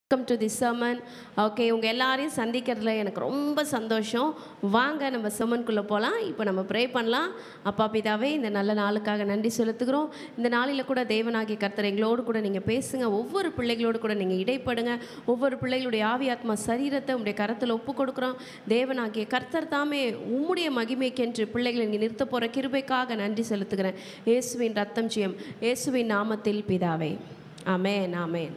Welcome to the sermon okay உங்கள் எல்லாரையும் சந்திக்கிறதுல எனக்கு ரொம்ப சந்தோஷம் வாங்க நம்ம சர்மனுக்குள்ளே போகலாம் இப்போ நம்ம ப்ரே பண்ணலாம் அப்பா பிதாவே இந்த நல்ல நாளுக்காக நன்றி செலுத்துகிறோம் இந்த நாளில் கூட தேவனாகிய கர்த்தர் எங்களோடு கூட நீங்கள் பேசுங்க ஒவ்வொரு பிள்ளைகளோடு கூட நீங்கள் இடைப்படுங்க ஒவ்வொரு பிள்ளைகளுடைய ஆவி ஆத்மா சரீரத்தை உங்களுடைய கரத்தில் ஒப்பு கொடுக்குறோம் தேவனாகிய கர்த்தர் தாமே உம்முடைய மகிமைக்கென்று பிள்ளைகளை இங்கே நிறுத்த போகிற கிருபைக்காக நன்றி செலுத்துகிறேன் இயேசுவின் ரத்தம் ஜெயம் இயேசுவின் நாமத்தில் பிதாவே ஆமென் ஆமென்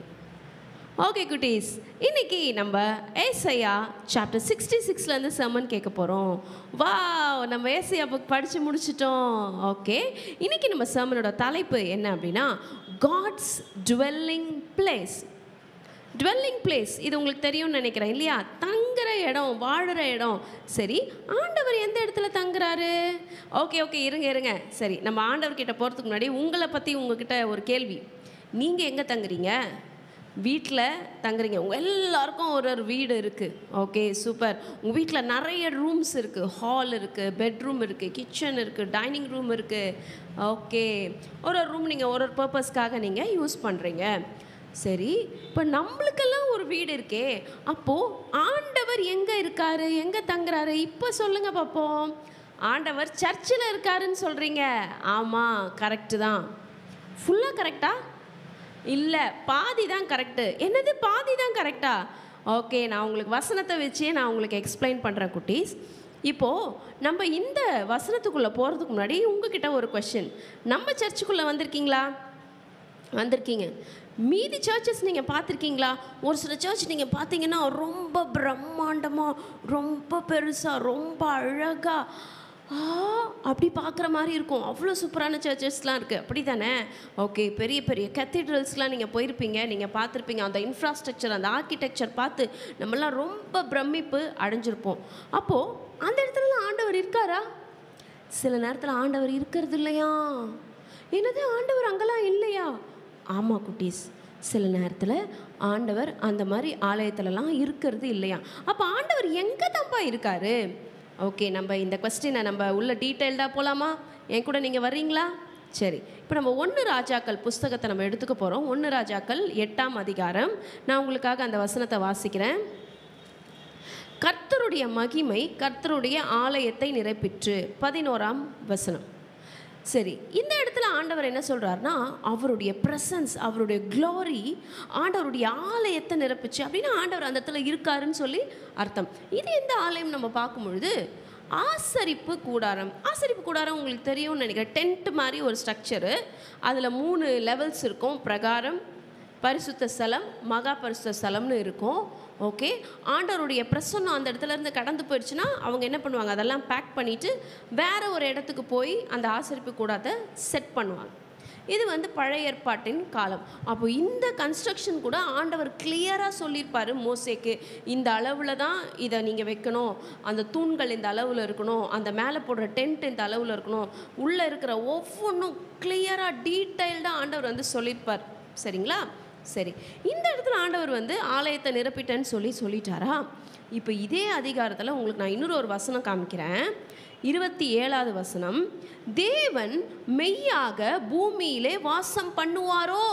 ஓகே குட்டீஸ் இன்னைக்கு நம்ம ஏசையா சாப்டர் சிக்ஸ்டி சிக்ஸ்லேருந்து செம்மன் கேட்க போகிறோம் வா நம்ம ஏசையா புக் படித்து முடிச்சிட்டோம் ஓகே இன்னைக்கு நம்ம செம்மனோட தலைப்பு என்ன அப்படின்னா God's dwelling place dwelling place இது உங்களுக்கு தெரியும்னு நினைக்கிறேன் இல்லையா தங்குற இடம் வாழுற இடம் சரி ஆண்டவர் எந்த இடத்துல தங்குறாரு ஓகே ஓகே இருங்க இருங்க சரி நம்ம ஆண்டவர்கிட்ட போகிறதுக்கு முன்னாடி உங்களை பற்றி உங்ககிட்ட ஒரு கேள்வி நீங்கள் எங்கே தங்குறீங்க வீட்டில் தங்குறீங்க உங்கள் எல்லாருக்கும் ஒரு ஒரு வீடு இருக்குது ஓகே சூப்பர் உங்கள் வீட்டில் நிறைய ரூம்ஸ் இருக்குது ஹால் இருக்குது பெட்ரூம் இருக்குது கிச்சன் இருக்குது டைனிங் ரூம் இருக்குது ஓகே ஒரு ஒரு ரூம் நீங்கள் ஒரு ஒரு பர்பஸ்க்காக நீங்கள் யூஸ் பண்ணுறீங்க சரி இப்போ நம்மளுக்கெல்லாம் ஒரு வீடு இருக்கே அப்போது ஆண்டவர் எங்கே இருக்காரு எங்கே தங்குறாரு இப்போ சொல்லுங்கள் பார்ப்போம் ஆண்டவர் சர்ச்சில் இருக்காருன்னு சொல்கிறீங்க ஆமாம் கரெக்டு தான் ஃபுல்லாக கரெக்டா இல்லை பாதி தான் கரெக்டு என்னது பாதி தான் கரெக்டா ஓகே நான் உங்களுக்கு வசனத்தை வச்சே நான் உங்களுக்கு எக்ஸ்பிளைன் பண்ணுறேன் குட்டீஸ் இப்போது நம்ம இந்த வசனத்துக்குள்ளே போகிறதுக்கு முன்னாடி உங்ககிட்ட ஒரு கொஷின் நம்ம சர்ச்சுக்குள்ளே வந்திருக்கீங்களா வந்திருக்கீங்க மீதி சர்ச்சஸ் நீங்கள் பார்த்துருக்கீங்களா ஒரு சில சர்ச் நீங்கள் பார்த்தீங்கன்னா ரொம்ப பிரம்மாண்டமாக ரொம்ப பெருசாக ரொம்ப அழகாக ஆ அப்படி பார்க்குற மாதிரி இருக்கும் அவ்வளோ சூப்பரான சர்ச்சஸ்லாம் இருக்குது அப்படி தானே ஓகே பெரிய பெரிய கத்தீட்ரல்ஸ்லாம் நீங்கள் போயிருப்பீங்க நீங்கள் பார்த்துருப்பீங்க அந்த இன்ஃப்ராஸ்ட்ரக்சர் அந்த ஆர்கிடெக்சர் பார்த்து நம்மலாம் ரொம்ப பிரமிப்பு அடைஞ்சிருப்போம் அப்போது அந்த இடத்துலலாம் ஆண்டவர் இருக்காரா சில நேரத்தில் ஆண்டவர் இருக்கிறது இல்லையா என்னது ஆண்டவர் அங்கெல்லாம் இல்லையா ஆமாம் குட்டீஸ் சில நேரத்தில் ஆண்டவர் அந்த மாதிரி ஆலயத்துலலாம் இருக்கிறது இல்லையா அப்போ ஆண்டவர் எங்கே தான்ப்பா இருக்காரு ஓகே நம்ம இந்த கொஸ்டினை நம்ம உள்ள டீட்டெயில்டாக போகலாமா என் கூட நீங்கள் வர்றீங்களா சரி இப்போ நம்ம ஒன்று ராஜாக்கள் புஸ்தகத்தை நம்ம எடுத்துக்க போகிறோம் ஒன்று ராஜாக்கள் எட்டாம் அதிகாரம் நான் உங்களுக்காக அந்த வசனத்தை வாசிக்கிறேன் கர்த்தருடைய மகிமை கர்த்தருடைய ஆலயத்தை நிரப்பிற்று பதினோராம் வசனம் சரி இந்த இடத்துல ஆண்டவர் என்ன சொல்கிறாருன்னா அவருடைய ப்ரெசன்ஸ் அவருடைய க்ளோரி ஆண்டவருடைய ஆலயத்தை நிரப்பிச்சு அப்படின்னா ஆண்டவர் அந்த இடத்துல இருக்காருன்னு சொல்லி அர்த்தம் இது எந்த ஆலயம் நம்ம பார்க்கும் பொழுது ஆசரிப்பு கூடாரம் ஆசரிப்பு கூடாரம் உங்களுக்கு தெரியும்னு நினைக்கிறேன் டென்ட் மாதிரி ஒரு ஸ்ட்ரக்சரு அதில் மூணு லெவல்ஸ் இருக்கும் பிரகாரம் பரிசுத்த ஸ்தலம் மகா பரிசுத்த ஸ்தலம்னு இருக்கும் ஓகே ஆண்டவருடைய பிரசன்னம் அந்த இடத்துல இருந்து கடந்து போயிடுச்சுன்னா அவங்க என்ன பண்ணுவாங்க அதெல்லாம் பேக் பண்ணிவிட்டு வேற ஒரு இடத்துக்கு போய் அந்த ஆசரிப்பு கூடாத செட் பண்ணுவாங்க இது வந்து பழைய ஏற்பாட்டின் காலம் அப்போ இந்த கன்ஸ்ட்ரக்ஷன் கூட ஆண்டவர் கிளியராக சொல்லியிருப்பார் மோசேக்கு இந்த அளவில் தான் இதை நீங்கள் வைக்கணும் அந்த தூண்கள் இந்த அளவில் இருக்கணும் அந்த மேலே போடுற டென்ட் இந்த அளவில் இருக்கணும் உள்ளே இருக்கிற ஒவ்வொன்றும் கிளியராக டீட்டெயில்டாக ஆண்டவர் வந்து சொல்லியிருப்பார் சரிங்களா சரி இந்த இடத்துல ஆண்டவர் வந்து ஆலயத்தை நிரப்பிட்டேன்னு சொல்லி சொல்லிட்டாரா இப்போ இதே அதிகாரத்தில் உங்களுக்கு நான் இன்னொரு ஒரு வசனம் காமிக்கிறேன் இருபத்தி ஏழாவது வசனம் தேவன் மெய்யாக பூமியிலே வாசம் பண்ணுவாரோ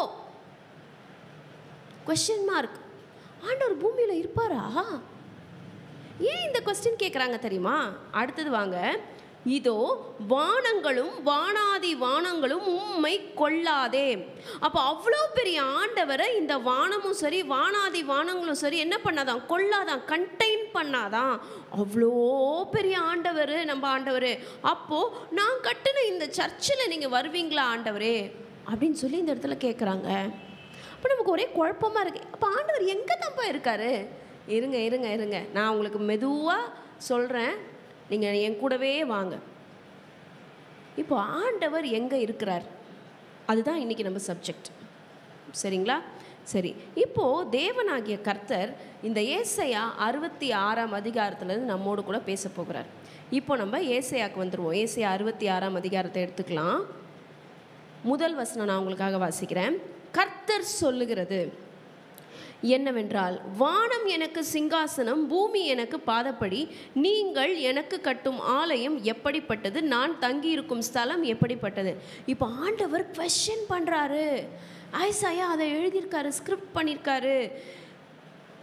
கொஸ்டின் மார்க் ஆண்டவர் பூமியில் இருப்பாரா ஏன் இந்த கொஸ்டின் கேட்குறாங்க தெரியுமா அடுத்தது வாங்க இதோ வானங்களும் வானாதி வானங்களும் உம்மை கொள்ளாதே அப்போ அவ்வளோ பெரிய ஆண்டவரை இந்த வானமும் சரி வானாதி வானங்களும் சரி என்ன பண்ணாதான் கொள்ளாதான் கண்டெயின் பண்ணாதான் அவ்வளோ பெரிய ஆண்டவர் நம்ம ஆண்டவர் அப்போது நான் கட்டின இந்த சர்ச்சில் நீங்கள் வருவீங்களா ஆண்டவரே அப்படின்னு சொல்லி இந்த இடத்துல கேட்குறாங்க அப்போ நமக்கு ஒரே குழப்பமாக இருக்கு அப்போ ஆண்டவர் எங்கே தான்ப்பா இருக்காரு இருங்க இருங்க இருங்க நான் உங்களுக்கு மெதுவாக சொல்கிறேன் நீங்கள் என் கூடவே வாங்க இப்போ ஆண்டவர் எங்கே இருக்கிறார் அதுதான் இன்றைக்கி நம்ம சப்ஜெக்ட் சரிங்களா சரி இப்போது தேவனாகிய கர்த்தர் இந்த ஏசையா அறுபத்தி ஆறாம் அதிகாரத்துலேருந்து நம்மோடு கூட பேச போகிறார் இப்போ நம்ம ஏசையாக்கு வந்துடுவோம் ஏசையா அறுபத்தி ஆறாம் அதிகாரத்தை எடுத்துக்கலாம் முதல் வசனம் நான் உங்களுக்காக வாசிக்கிறேன் கர்த்தர் சொல்லுகிறது என்னவென்றால் வானம் எனக்கு சிங்காசனம் பூமி எனக்கு பாதப்படி நீங்கள் எனக்கு கட்டும் ஆலயம் எப்படிப்பட்டது நான் தங்கியிருக்கும் ஸ்தலம் எப்படிப்பட்டது இப்போ ஆண்டவர் கொஷின் பண்ணுறாரு ஐசாயா அதை எழுதியிருக்காரு ஸ்கிரிப்ட் பண்ணியிருக்காரு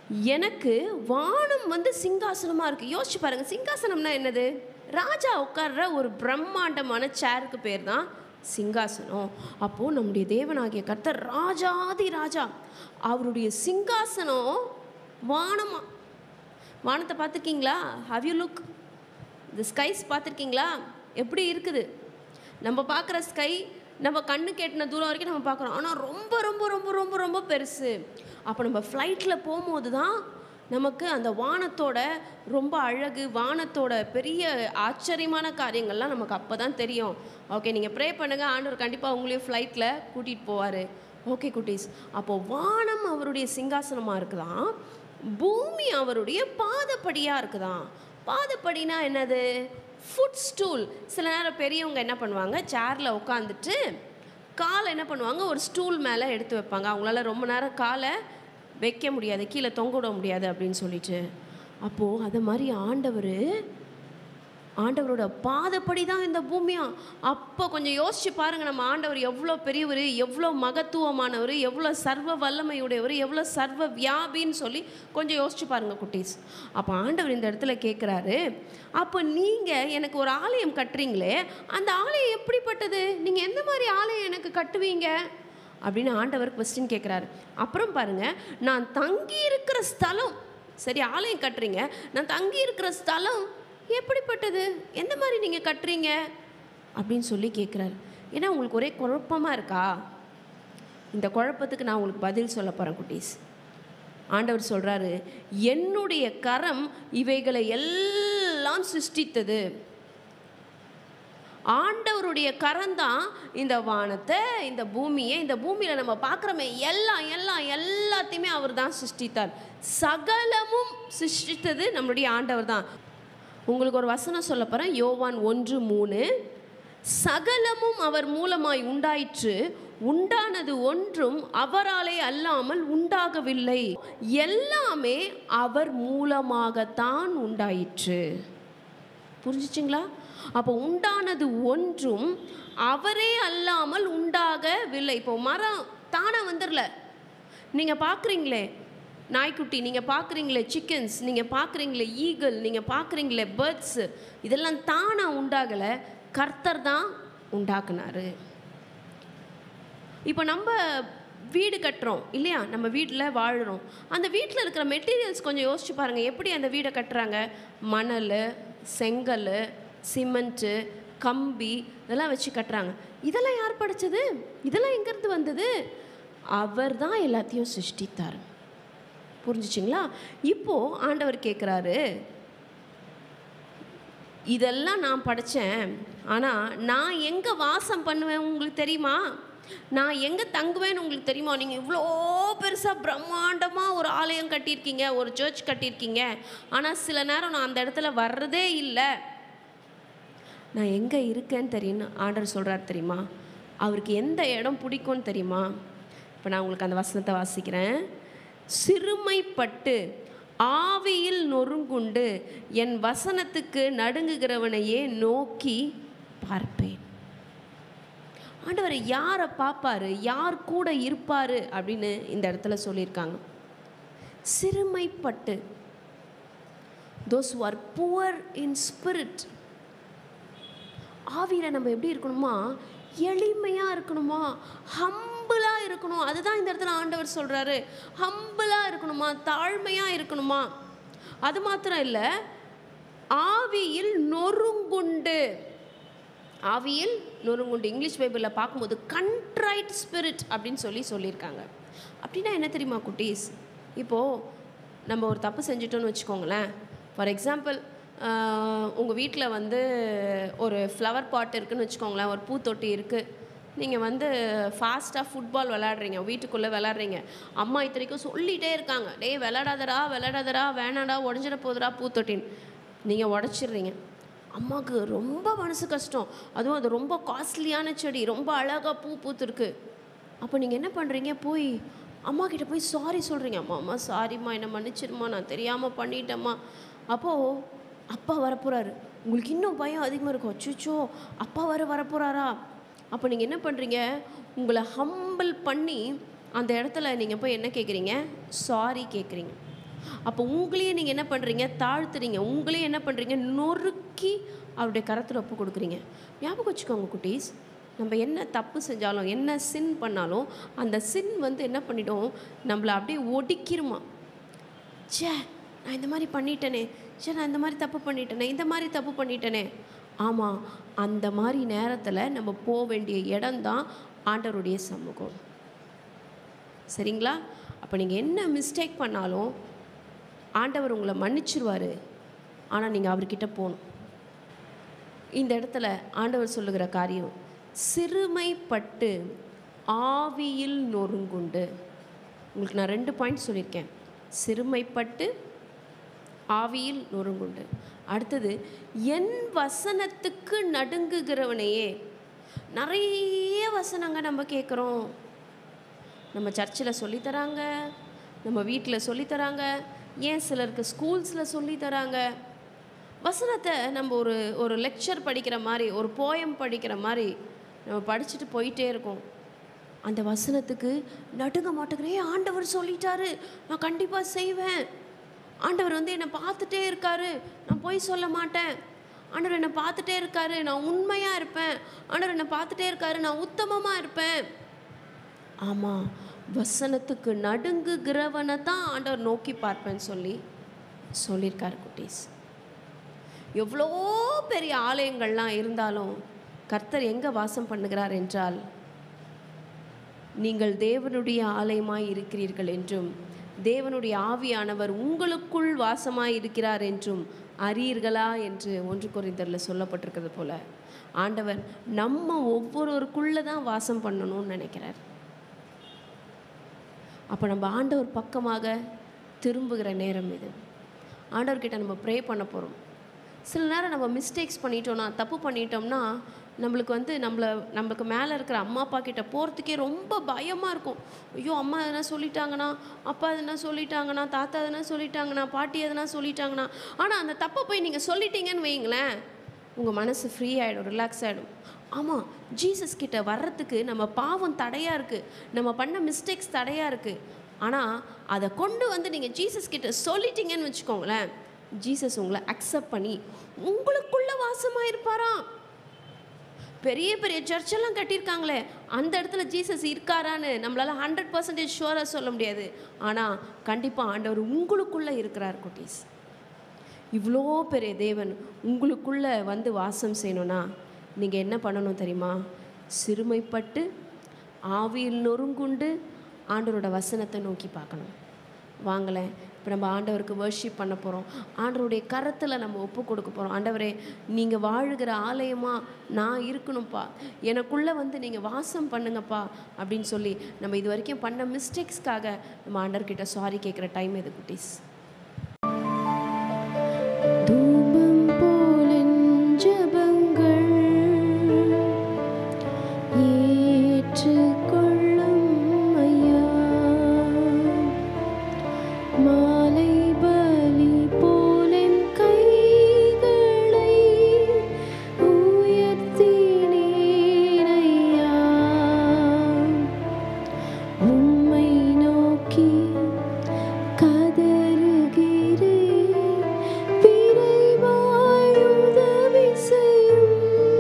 எனக்கு வானம் வந்து சிங்காசனமாக இருக்குது யோசிச்சு பாருங்கள் சிங்காசனம்னா என்னது ராஜா உட்கார்ற ஒரு பிரம்மாண்டமான சேருக்கு பேர் தான் சிங்காசனம் அப்போது நம்முடைய தேவனாகிய கர்த்தர் ராஜாதி ராஜா அவருடைய சிங்காசனம் வானமா வானத்தை பார்த்துருக்கீங்களா ஹவ் யூ லுக் இந்த ஸ்கைஸ் பார்த்துருக்கீங்களா எப்படி இருக்குது நம்ம பார்க்குற ஸ்கை நம்ம கண்ணு கேட்டின தூரம் வரைக்கும் நம்ம பார்க்குறோம் ஆனால் ரொம்ப ரொம்ப ரொம்ப ரொம்ப ரொம்ப பெருசு அப்போ நம்ம ஃப்ளைட்டில் போகும்போது தான் நமக்கு அந்த வானத்தோட ரொம்ப அழகு வானத்தோட பெரிய ஆச்சரியமான காரியங்கள்லாம் நமக்கு அப்போ தான் தெரியும் ஓகே நீங்கள் ப்ரே பண்ணுங்கள் ஆண்டவர் கண்டிப்பாக உங்களையும் ஃப்ளைட்டில் கூட்டிகிட்டு போவார் ஓகே குட்டீஸ் அப்போது வானம் அவருடைய சிங்காசனமாக இருக்குதாம் பூமி அவருடைய பாதப்படியாக இருக்குதாம் பாதப்படினா என்னது ஃபுட் ஸ்டூல் சில நேரம் பெரியவங்க என்ன பண்ணுவாங்க சேரில் உட்காந்துட்டு காலை என்ன பண்ணுவாங்க ஒரு ஸ்டூல் மேலே எடுத்து வைப்பாங்க அவங்களால ரொம்ப நேரம் காலை வைக்க முடியாது கீழே தொங்க விட முடியாது அப்படின்னு சொல்லிட்டு அப்போது அது மாதிரி ஆண்டவர் ஆண்டவரோட பாதப்படி தான் இந்த பூமியா அப்போ கொஞ்சம் யோசிச்சு பாருங்க நம்ம ஆண்டவர் எவ்வளோ பெரியவர் எவ்வளோ மகத்துவமானவர் எவ்வளோ சர்வ வல்லமையுடையவர் எவ்வளோ சர்வ வியாபின்னு சொல்லி கொஞ்சம் யோசிச்சு பாருங்க குட்டீஸ் அப்போ ஆண்டவர் இந்த இடத்துல கேட்குறாரு அப்போ நீங்கள் எனக்கு ஒரு ஆலயம் கட்டுறீங்களே அந்த ஆலயம் எப்படிப்பட்டது நீங்கள் எந்த மாதிரி ஆலயம் எனக்கு கட்டுவீங்க அப்படின்னு ஆண்டவர் கொஸ்டின் கேட்குறாரு அப்புறம் பாருங்க நான் தங்கி இருக்கிற ஸ்தலம் சரி ஆலயம் கட்டுறீங்க நான் தங்கி இருக்கிற ஸ்தலம் எப்படிப்பட்டது எந்த மாதிரி நீங்கள் கட்டுறீங்க அப்படின்னு சொல்லி கேட்குறாரு ஏன்னா உங்களுக்கு ஒரே குழப்பமாக இருக்கா இந்த குழப்பத்துக்கு நான் உங்களுக்கு பதில் சொல்ல போகிறேன் குட்டீஸ் ஆண்டவர் சொல்கிறாரு என்னுடைய கரம் இவைகளை எல்லாம் சிருஷ்டித்தது ஆண்டவருடைய கரம்தான் இந்த வானத்தை இந்த பூமியை இந்த பூமியில் நம்ம பார்க்குறோமே எல்லாம் எல்லாம் எல்லாத்தையுமே அவர் தான் சிருஷ்டித்தார் சகலமும் சிருஷ்டித்தது நம்மளுடைய ஆண்டவர் தான் உங்களுக்கு ஒரு வசனம் சொல்ல போகிறேன் யோவான் ஒன்று மூணு சகலமும் அவர் மூலமாய் உண்டாயிற்று உண்டானது ஒன்றும் அவராலே அல்லாமல் உண்டாகவில்லை எல்லாமே அவர் மூலமாகத்தான் உண்டாயிற்று புரிஞ்சிச்சிங்களா அப்போ உண்டானது ஒன்றும் அவரே அல்லாமல் உண்டாகவில்லை இப்போ மரம் தானே வந்துடல நீங்கள் பார்க்குறீங்களே நாய்க்குட்டி நீங்கள் பார்க்குறீங்களே சிக்கன்ஸ் நீங்கள் பார்க்குறீங்களே ஈகிள் நீங்கள் பார்க்குறீங்களே பேர்ட்ஸு இதெல்லாம் தானாக உண்டாகலை கர்த்தர் தான் உண்டாக்குனாரு இப்போ நம்ம வீடு கட்டுறோம் இல்லையா நம்ம வீட்டில் வாழுறோம் அந்த வீட்டில் இருக்கிற மெட்டீரியல்ஸ் கொஞ்சம் யோசிச்சு பாருங்கள் எப்படி அந்த வீடை கட்டுறாங்க மணல் செங்கல் சிமெண்ட்டு கம்பி இதெல்லாம் வச்சு கட்டுறாங்க இதெல்லாம் யார் படித்தது இதெல்லாம் எங்கேருந்து வந்தது அவர் தான் எல்லாத்தையும் சிருஷ்டித்தார் புரிஞ்சிச்சிங்களா இப்போது ஆண்டவர் கேட்குறாரு இதெல்லாம் நான் படித்தேன் ஆனால் நான் எங்கே வாசம் பண்ணுவேன் உங்களுக்கு தெரியுமா நான் எங்கே தங்குவேன்னு உங்களுக்கு தெரியுமா நீங்கள் இவ்வளோ பெருசாக பிரம்மாண்டமாக ஒரு ஆலயம் கட்டியிருக்கீங்க ஒரு சர்ச் கட்டியிருக்கீங்க ஆனால் சில நேரம் நான் அந்த இடத்துல வர்றதே இல்லை நான் எங்கே இருக்கேன்னு தெரியும்னு ஆண்டர் சொல்கிறார் தெரியுமா அவருக்கு எந்த இடம் பிடிக்கும்னு தெரியுமா இப்போ நான் உங்களுக்கு அந்த வசனத்தை வாசிக்கிறேன் சிறுமைப்பட்டு ஆவியில் நொறுங்குண்டு என் வசனத்துக்கு நடுங்குகிறவனையே நோக்கி பார்ப்பேன் ஆண்டவர் யாரை பார்ப்பாரு யார் கூட இருப்பாரு அப்படின்னு இந்த இடத்துல சொல்லியிருக்காங்க சிறுமைப்பட்டு those are poor in spirit ஆவியில் நம்ம எப்படி இருக்கணுமா எளிமையாக இருக்கணுமா ஹம்பிளாக இருக்கணும் அதுதான் இந்த இடத்துல ஆண்டவர் சொல்கிறாரு ஹம்பிளாக இருக்கணுமா தாழ்மையாக இருக்கணுமா அது மாத்திரம் இல்லை ஆவியில் நொறுங்குண்டு ஆவியில் நொறுங்குண்டு இங்கிலீஷ் பைபிளில் பார்க்கும்போது கண்ட்ரைட் ஸ்பிரிட் அப்படின்னு சொல்லி சொல்லியிருக்காங்க அப்படின்னா என்ன தெரியுமா குட்டீஸ் இப்போது நம்ம ஒரு தப்பு செஞ்சிட்டோன்னு வச்சுக்கோங்களேன் ஃபார் எக்ஸாம்பிள் உங்கள் வீட்டில் வந்து ஒரு ஃப்ளவர் பாட் இருக்குன்னு வச்சுக்கோங்களேன் ஒரு பூத்தொட்டி இருக்குது நீங்கள் வந்து ஃபாஸ்ட்டாக ஃபுட்பால் விளாட்றீங்க வீட்டுக்குள்ளே விளாட்றீங்க அம்மா இத்தனைக்கும் சொல்லிகிட்டே இருக்காங்க டேய் விளாடாதடா விளாடாதடா வேணாடா உடஞ்சிட போதுடா பூத்தொட்டின்னு நீங்கள் உடச்சிடுறீங்க அம்மாவுக்கு ரொம்ப மனசு கஷ்டம் அதுவும் அது ரொம்ப காஸ்ட்லியான செடி ரொம்ப அழகாக பூ பூத்துருக்கு அப்போ நீங்கள் என்ன பண்ணுறீங்க போய் அம்மா கிட்ட போய் சாரி சொல்கிறீங்க அம்மா அம்மா சாரிம்மா என்னை மன்னிச்சிருமா நான் தெரியாமல் பண்ணிட்டேம்மா அப்போது அப்பா வரப்போகிறாரு உங்களுக்கு இன்னும் பயம் அதிகமாக இருக்கும் அச்சுச்சோ அப்பா வர வரப்போகிறாரா அப்போ நீங்கள் என்ன பண்ணுறீங்க உங்களை ஹம்பிள் பண்ணி அந்த இடத்துல நீங்கள் போய் என்ன கேட்குறீங்க சாரி கேட்குறீங்க அப்போ உங்களையே நீங்கள் என்ன பண்ணுறீங்க தாழ்த்துறீங்க உங்களையே என்ன பண்ணுறீங்க நொறுக்கி அவருடைய கரத்தில் ஒப்பு கொடுக்குறீங்க ஞாபகம் வச்சுக்கோங்க குட்டீஸ் நம்ம என்ன தப்பு செஞ்சாலும் என்ன சின் பண்ணாலும் அந்த சின் வந்து என்ன பண்ணிடும் நம்மளை அப்படியே ஒடுக்கிருமா ச்சே நான் இந்த மாதிரி பண்ணிட்டேனே ச்சே நான் இந்த மாதிரி தப்பு பண்ணிட்டேனே இந்த மாதிரி தப்பு பண்ணிட்டேனே ஆமாம் அந்த மாதிரி நேரத்தில் நம்ம போக வேண்டிய இடம்தான் ஆண்டவருடைய சமூகம் சரிங்களா அப்போ நீங்கள் என்ன மிஸ்டேக் பண்ணாலும் ஆண்டவர் உங்களை மன்னிச்சிருவார் ஆனால் நீங்கள் அவர்கிட்ட போகணும் இந்த இடத்துல ஆண்டவர் சொல்லுகிற காரியம் சிறுமைப்பட்டு ஆவியில் நொறுங்குண்டு உங்களுக்கு நான் ரெண்டு பாயிண்ட் சொல்லியிருக்கேன் சிறுமைப்பட்டு ஆவியில் நொறுங்குண்டு அடுத்தது என் வசனத்துக்கு நடுங்குகிறவனையே நிறைய வசனங்க நம்ம கேட்குறோம் நம்ம சர்ச்சில் சொல்லித்தராங்க நம்ம வீட்டில் சொல்லித்தராங்க ஏன் சிலருக்கு ஸ்கூல்ஸில் சொல்லித்தராங்க வசனத்தை நம்ம ஒரு ஒரு லெக்சர் படிக்கிற மாதிரி ஒரு போயம் படிக்கிற மாதிரி நம்ம படிச்சுட்டு போயிட்டே இருக்கோம் அந்த வசனத்துக்கு நடுங்க மாட்டேங்கிறே ஆண்டவர் சொல்லிட்டாரு நான் கண்டிப்பாக செய்வேன் ஆண்டவர் வந்து என்னை பார்த்துட்டே இருக்காரு நான் போய் சொல்ல மாட்டேன் ஆண்டவர் என்னை பார்த்துட்டே இருக்காரு நான் உண்மையாக இருப்பேன் ஆண்டவர் என்னை பார்த்துட்டே இருக்காரு நான் உத்தமமாக இருப்பேன் ஆமாம் வசனத்துக்கு நடுங்குகிறவனை தான் ஆண்டவர் நோக்கி பார்ப்பேன்னு சொல்லி சொல்லியிருக்காரு குட்டீஸ் எவ்வளோ பெரிய ஆலயங்கள்லாம் இருந்தாலும் கர்த்தர் எங்கே வாசம் பண்ணுகிறார் என்றால் நீங்கள் தேவனுடைய ஆலயமாய் இருக்கிறீர்கள் என்றும் தேவனுடைய ஆவியானவர் உங்களுக்குள் வாசமாய் இருக்கிறார் என்றும் அறியீர்களா என்று ஒன்று குறைந்தரில் சொல்லப்பட்டிருக்கிறது போல ஆண்டவர் நம்ம ஒவ்வொருவருக்குள்ளே தான் வாசம் பண்ணணும்னு நினைக்கிறார் அப்போ நம்ம ஆண்டவர் பக்கமாக திரும்புகிற நேரம் இது ஆண்டவர்கிட்ட நம்ம ப்ரே பண்ண போகிறோம் சில நேரம் நம்ம மிஸ்டேக்ஸ் பண்ணிட்டோம்னா தப்பு பண்ணிட்டோம்னா நம்மளுக்கு வந்து நம்மளை நம்மளுக்கு மேலே இருக்கிற அம்மா அப்பா கிட்ட போகிறதுக்கே ரொம்ப பயமாக இருக்கும் ஐயோ அம்மா எதனா சொல்லிட்டாங்கன்னா அப்பா எதனா சொல்லிட்டாங்கன்னா தாத்தா எதனா சொல்லிட்டாங்கன்னா பாட்டி எதனா சொல்லிட்டாங்கன்னா ஆனால் அந்த தப்பை போய் நீங்கள் சொல்லிட்டீங்கன்னு வைங்களேன் உங்கள் மனசு ஃப்ரீ ஆகிடும் ரிலாக்ஸ் ஆகிடும் ஆமாம் ஜீசஸ் கிட்ட வர்றதுக்கு நம்ம பாவம் தடையாக இருக்குது நம்ம பண்ண மிஸ்டேக்ஸ் தடையாக இருக்குது ஆனால் அதை கொண்டு வந்து நீங்கள் ஜீசஸ் கிட்ட சொல்லிட்டீங்கன்னு வச்சுக்கோங்களேன் ஜீசஸ் உங்களை அக்செப்ட் பண்ணி உங்களுக்குள்ள வாசமாக இருப்பாராம் பெரிய பெரிய சர்ச்செல்லாம் கட்டியிருக்காங்களே அந்த இடத்துல ஜீசஸ் இருக்காரான்னு நம்மளால ஹண்ட்ரட் பர்சன்டேஜ் ஷுவராக சொல்ல முடியாது ஆனால் கண்டிப்பாக ஆண்டவர் உங்களுக்குள்ளே இருக்கிறார் குட்டீஸ் இவ்வளோ பெரிய தேவன் உங்களுக்குள்ளே வந்து வாசம் செய்யணும்னா நீங்கள் என்ன பண்ணணும் தெரியுமா சிறுமைப்பட்டு ஆவியில் நொறுங்குண்டு ஆண்டவரோட வசனத்தை நோக்கி பார்க்கணும் வாங்களேன் இப்போ நம்ம ஆண்டவருக்கு வர்ஷிப் பண்ண போகிறோம் ஆண்டவருடைய கரத்தில் நம்ம ஒப்பு கொடுக்க போகிறோம் ஆண்டவரே நீங்கள் வாழுகிற ஆலயமாக நான் இருக்கணும்ப்பா எனக்குள்ளே வந்து நீங்கள் வாசம் பண்ணுங்கப்பா அப்படின்னு சொல்லி நம்ம இது வரைக்கும் பண்ண மிஸ்டேக்ஸ்க்காக நம்ம ஆண்டவர்கிட்ட சாரி கேட்குற டைம் இது குட்டீஸ் தூபம் போலன் ஜெபங்கள் ஏற்றுக்கொள்ளும் ஐயா மாலை பலி போலன் கைகளை உயர்த்தினேன் ஐயா உம்மை நோக்கி கதறுகிறேன் விரைவாய் உதவி செய்யும்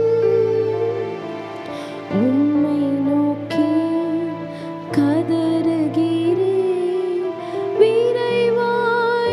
உம்மை நோக்கி கதறுகிறேன் விரைவாய்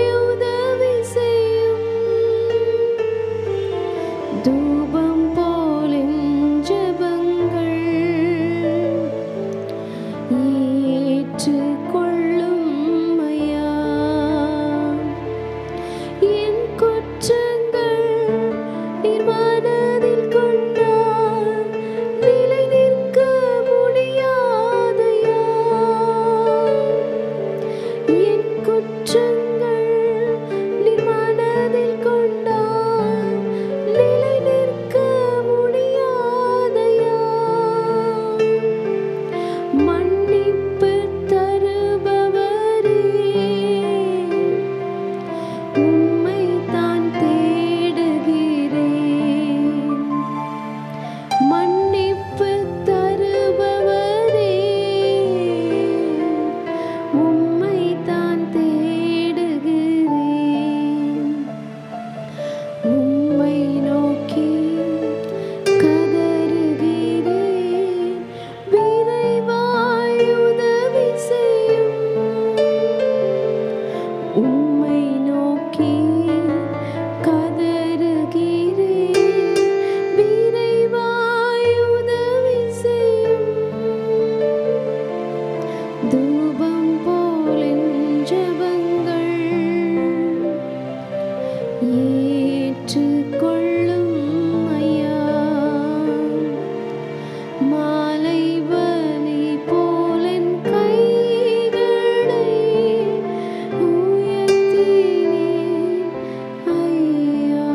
உம்மை நோக்கி கதறுகிறேன் விரைவாய் உதவி செய்யும் தூபம் போலின் ஜெபங்கள் ஏற்றுக்கொள்ளும் ஐயா மாலை பலி போலன் கைகளை உயர்த்தினேன் ஐயா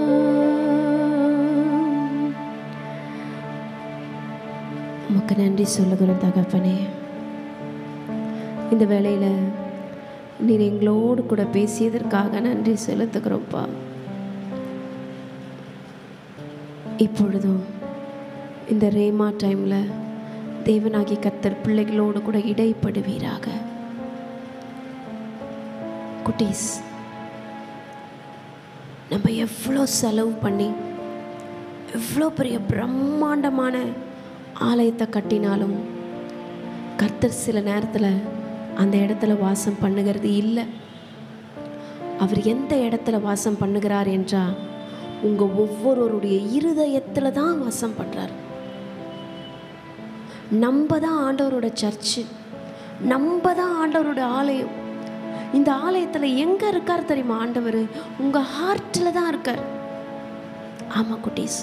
உமக்கு நன்றி சொல்லுகிறோம் தகப்பனே இந்த வேளையில் நீர் எங்களோடு கூட பேசியதற்காக நன்றி செலுத்துகிறோம்ப்பா இப்பொழுதும் இந்த ரேமா டைமில் தேவனாகி கத்தர் பிள்ளைகளோடு கூட இடைப்படுவீராக குட்டீஸ் நம்ம எவ்வளோ செலவு பண்ணி எவ்வளோ பெரிய பிரம்மாண்டமான ஆலயத்தை கட்டினாலும் கர்த்தர் சில நேரத்தில் அந்த இடத்துல வாசம் பண்ணுகிறது இல்லை அவர் எந்த இடத்துல வாசம் பண்ணுகிறார் என்றால் உங்கள் ஒவ்வொருவருடைய இருதயத்தில் தான் வாசம் பண்ணுறார் நம்ம தான் ஆண்டவரோட சர்ச்சு நம்ம தான் ஆண்டவரோட ஆலயம் இந்த ஆலயத்தில் எங்கே இருக்கார் தெரியுமா ஆண்டவர் உங்கள் ஹார்ட்டில் தான் இருக்கார் ஆமாம் குட்டீஸ்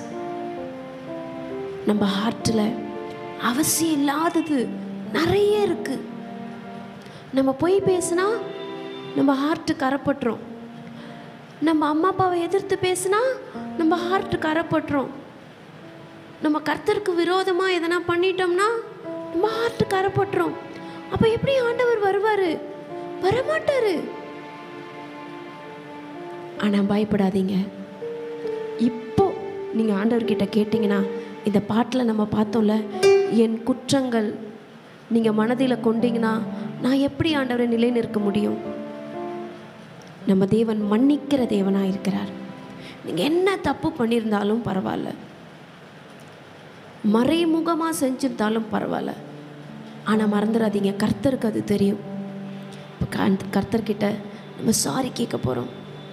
நம்ம ஹார்ட்டில் அவசியம் இல்லாதது நிறைய இருக்கு நம்ம பொய் பேசினா நம்ம ஹார்ட்டு கரப்பட்டுரும் நம்ம அம்மா அப்பாவை எதிர்த்து பேசினா நம்ம ஹார்ட்டு கரப்பட்டுரும் நம்ம கர்த்தருக்கு விரோதமாக எதனா பண்ணிட்டோம்னா நம்ம ஹார்ட்டு கரப்பட்டுரும் அப்போ எப்படி ஆண்டவர் வருவார் வரமாட்டாரு ஆனால் பயப்படாதீங்க இப்போ நீங்கள் ஆண்டவர்கிட்ட கேட்டிங்கன்னா இந்த பாட்டில் நம்ம பார்த்தோம்ல என் குற்றங்கள் நீங்கள் மனதில் கொண்டீங்கன்னா நான் எப்படி ஆண்டவரை நிலை நிற்க முடியும் நம்ம தேவன் மன்னிக்கிற தேவனாக இருக்கிறார் நீங்கள் என்ன தப்பு பண்ணியிருந்தாலும் பரவாயில்ல மறைமுகமாக செஞ்சிருந்தாலும் பரவாயில்ல ஆனால் மறந்துடாதீங்க கர்த்தருக்கு அது தெரியும் இப்போ கர்த்த- கர்த்தர்கிட்ட நம்ம சாரி கேட்க போகிறோம்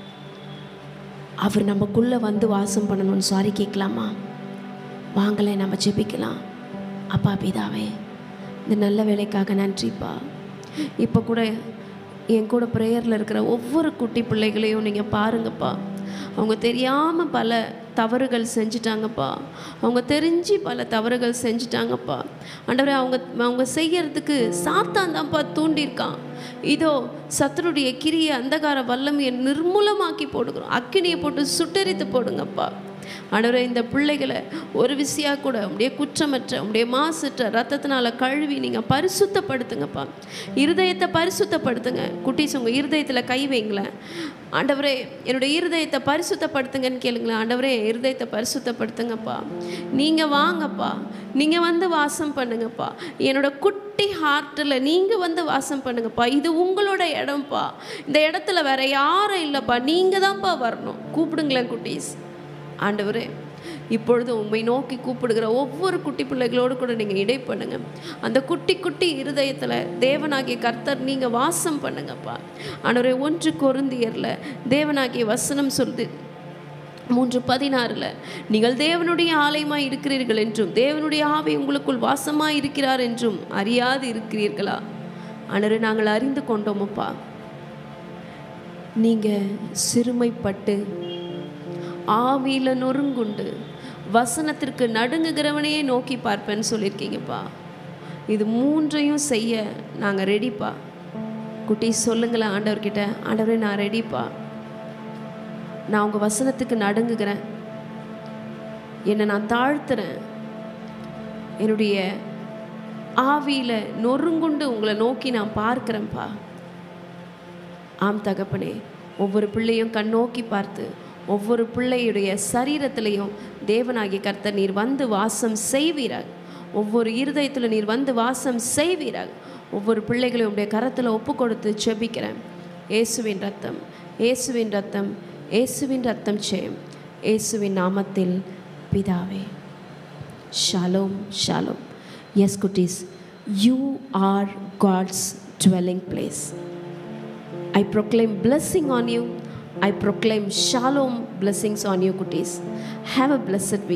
அவர் நமக்குள்ளே வந்து வாசம் பண்ணணும்னு சாரி கேட்கலாமா வாங்களே நம்ம ஜெபிக்கலாம் அப்பா பிதாவே இந்த நல்ல வேலைக்காக நன்றிப்பா இப்போ கூட என் கூட ப்ரேயரில் இருக்கிற ஒவ்வொரு குட்டி பிள்ளைகளையும் நீங்கள் பாருங்கப்பா அவங்க தெரியாமல் பல தவறுகள் செஞ்சிட்டாங்கப்பா அவங்க தெரிஞ்சு பல தவறுகள் செஞ்சிட்டாங்கப்பா ஆண்டவரே அவங்க அவங்க செய்யறதுக்கு சாத்தான் தான்ப்பா தூண்டியிருக்கான் இதோ சத்துருடைய கிரிய அந்தகார வல்லமையை நிர்மூலமாக்கி போடுகிறோம் அக்கினியை போட்டு சுட்டெரித்து போடுங்கப்பா ஆண்டவரே இந்த பிள்ளைகளை ஒரு விசியா கூட உடைய குற்றமற்ற உடைய மாசற்ற ரத்தத்தினால கழுவி நீங்கள் பரிசுத்தப்படுத்துங்கப்பா இருதயத்தை பரிசுத்தப்படுத்துங்க குட்டீஸ் உங்கள் இருதயத்தில் கை வைங்களேன் ஆண்டவரே என்னுடைய இருதயத்தை பரிசுத்தப்படுத்துங்கன்னு கேளுங்களேன் ஆண்டவரே என் இருதயத்தை பரிசுத்தப்படுத்துங்கப்பா நீங்கள் வாங்கப்பா நீங்கள் வந்து வாசம் பண்ணுங்கப்பா என்னோட குட்டி ஹார்ட்டில் நீங்கள் வந்து வாசம் பண்ணுங்கப்பா இது உங்களோட இடம்ப்பா இந்த இடத்துல வேற யாரும் இல்லைப்பா நீங்கள் தான்ப்பா வரணும் கூப்பிடுங்களேன் குட்டீஸ் ஆண்டவரே இப்பொழுது உம்மை நோக்கி கூப்பிடுகிற ஒவ்வொரு குட்டி பிள்ளைகளோடு கூட நீங்கள் இடை பண்ணுங்க அந்த குட்டி குட்டி இருதயத்தில் தேவனாகிய கர்த்தர் நீங்கள் வாசம் பண்ணுங்கப்பா ஆண்டவரே ஒன்று கொருந்தியரில் தேவனாகிய வசனம் சொல்லுது மூன்று பதினாறில் நீங்கள் தேவனுடைய ஆலயமாய் இருக்கிறீர்கள் என்றும் தேவனுடைய ஆவி உங்களுக்குள் வாசமாய் இருக்கிறார் என்றும் அறியாது இருக்கிறீர்களா ஆண்டவரே நாங்கள் அறிந்து கொண்டோமப்பா நீங்கள் சிறுமைப்பட்டு ஆவியில் நொறுங்குண்டு வசனத்திற்கு நடுங்குகிறவனையே நோக்கி பார்ப்பேன்னு சொல்லியிருக்கீங்கப்பா இது மூன்றையும் செய்ய நாங்கள் ரெடிப்பா குட்டி சொல்லுங்களேன் ஆண்டவர்கிட்ட ஆண்டவரே நான் ரெடிப்பா நான் உங்கள் வசனத்துக்கு நடுங்குகிறேன் என்னை நான் தாழ்த்துறேன் என்னுடைய ஆவியில் நொறுங்குண்டு உங்களை நோக்கி நான் பார்க்குறேன்ப்பா ஆம் தகப்பனே ஒவ்வொரு பிள்ளையும் கண்ணோக்கி பார்த்து ஒவ்வொரு பிள்ளையுடைய சரீரத்திலையும் தேவனாகிய கர்த்தர் நீர் வந்து வாசம் செய்வீராக ஒவ்வொரு இருதயத்தில் நீர் வந்து வாசம் செய்வீராக ஒவ்வொரு பிள்ளைகளையும் உடைய கரத்தில் ஒப்பு கொடுத்து செபிக்கிறேன் இயேசுவின் ரத்தம் இயேசுவின் ரத்தம் இயேசுவின் ரத்தம் ஜெயம் இயேசுவின் நாமத்தில் பிதாவே ஷாலோம் ஷாலோம் எஸ் குட்டீஸ் you are God's dwelling place I proclaim blessing on you. I proclaim shalom blessings on you, குட்டீஸ் Have a blessed week.